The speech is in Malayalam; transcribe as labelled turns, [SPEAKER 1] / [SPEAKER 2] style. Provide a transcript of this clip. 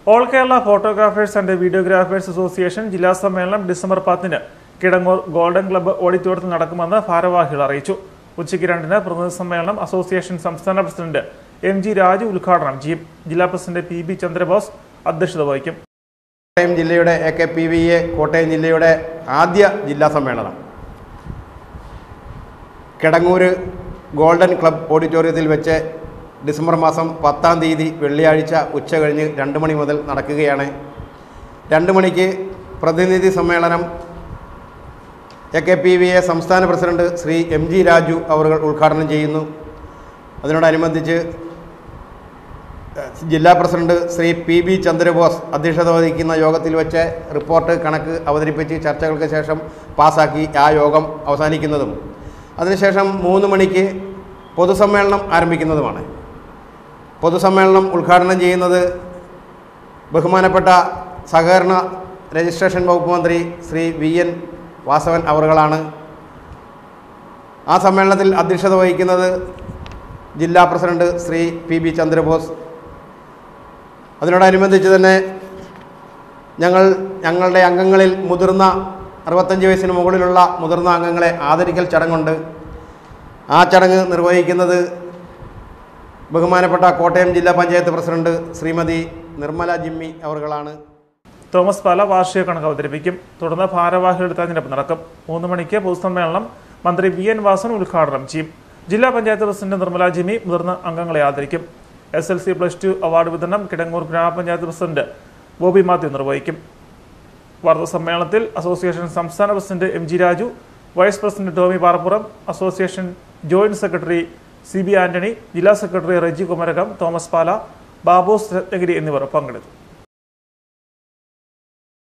[SPEAKER 1] all Kerala photographers and videographers association ജില്ലാ സമ്മേളനം ഡിസംബർ പത്തിന് കിടങ്ങൂർ ഗോൾഡൻ ക്ലബ്ബ് ഓഡിറ്റോറിയത്തിൽ നടക്കുമെന്ന് ഭാരവാഹികൾ അറിയിച്ചു ഉച്ചയ്ക്ക് രണ്ടിന് പ്രതിനിധി സമ്മേളനം അസോസിയേഷൻ സംസ്ഥാന പ്രസിഡന്റ് എം ജി രാജു ഉദ്ഘാടനം ചെയ്യും ജില്ലാ പ്രസിഡന്റ് പി ബി ചന്ദ്രബോസ് അധ്യക്ഷത വഹിക്കും
[SPEAKER 2] കോട്ടയം ജില്ലയുടെ A K P V A Kottayam ജില്ലയുടെ ആദ്യ ജില്ലാ സമ്മേളനം കിടങ്ങൂര് ഗോൾഡൻ ക്ലബ് ഓഡിറ്റോറിയത്തിൽ വെച്ച് ഡിസംബർ മാസം പത്താം തീയതി വെള്ളിയാഴ്ച ഉച്ച കഴിഞ്ഞ് രണ്ട് മണി മുതൽ നടക്കുകയാണ് രണ്ട് മണിക്ക് പ്രതിനിധി സമ്മേളനം A K P V A സംസ്ഥാന president Shri M G Raju അവർ ഉദ്ഘാടനം ചെയ്യുന്നു അതിനോടനുബന്ധിച്ച് ജില്ലാ president Shri P B Chandrabose അധ്യക്ഷത വഹിക്കുന്ന യോഗത്തിൽ വെച്ച് റിപ്പോർട്ട് കണക്ക് അവതരിപ്പിച്ച് ചർച്ചകൾക്ക് ശേഷം പാസാക്കി ആ യോഗം അവസാനിക്കുന്നതും അതിനുശേഷം മൂന്ന് മണിക്ക് പൊതുസമ്മേളനം ആരംഭിക്കുന്നതുമാണ് പൊതുസമ്മേളനം ഉദ്ഘാടനം ചെയ്യുന്നത് ബഹുമാനപ്പെട്ട സഹകരണ രജിസ്ട്രേഷൻ വകുപ്പ് മന്ത്രി ശ്രീ വി എൻ വാസവൻ അവറുകളാണ് ആ സമ്മേളനത്തിൽ അധ്യക്ഷത വഹിക്കുന്നത് ജില്ലാ president Shri P B Chandrabose അതിനോടനുബന്ധിച്ച് തന്നെ ഞങ്ങൾ ഞങ്ങളുടെ അംഗങ്ങളിൽ മുതിർന്ന അറുപത്തഞ്ച് വയസ്സിന് മുകളിലുള്ള മുതിർന്ന അംഗങ്ങളെ ആദരിക്കൽ ചടങ്ങുണ്ട് ആ ചടങ്ങ് നിർവഹിക്കുന്നത് ബഹുമാനപ്പെട്ട കോട്ടയം ജില്ലാ പഞ്ചായത്ത് പ്രസിഡന്റ് ശ്രീമതി നിർമ്മല ജിമ്മി അവർകളാണ്
[SPEAKER 1] തോമസ് പാല വാർഷിക കണക്ക് അവതരിപ്പിക്കും തുടർന്ന് ഭാരവാഹികളുടെ തെരഞ്ഞെടുപ്പ് നടക്കും മൂന്ന് മണിക്ക് പൊതുസമ്മേളനം മന്ത്രി വി എൻ വാസൻ ഉദ്ഘാടനം ചെയ്യും ജില്ലാ പഞ്ചായത്ത് പ്രസിഡന്റ് നിർമ്മല ജിമി മുതിർന്ന അംഗങ്ങളെ ആദരിക്കും S L C plus two award വിതരണം കിടങ്ങൂർ ഗ്രാമപഞ്ചായത്ത് പ്രസിഡന്റ് ബോബി മാത്യു നിർവഹിക്കും വാർത്താ സമ്മേളനത്തിൽ അസോസിയേഷൻ സംസ്ഥാന president M G Raju vice president Tomy Parappuram association joint secretary C B Antony ജില്ലാ സെക്രട്ടറി റെജി കുമരകം തോമസ് പാല ബാബോസ് രത്നഗിരി എന്നിവർ പങ്കെടുത്തു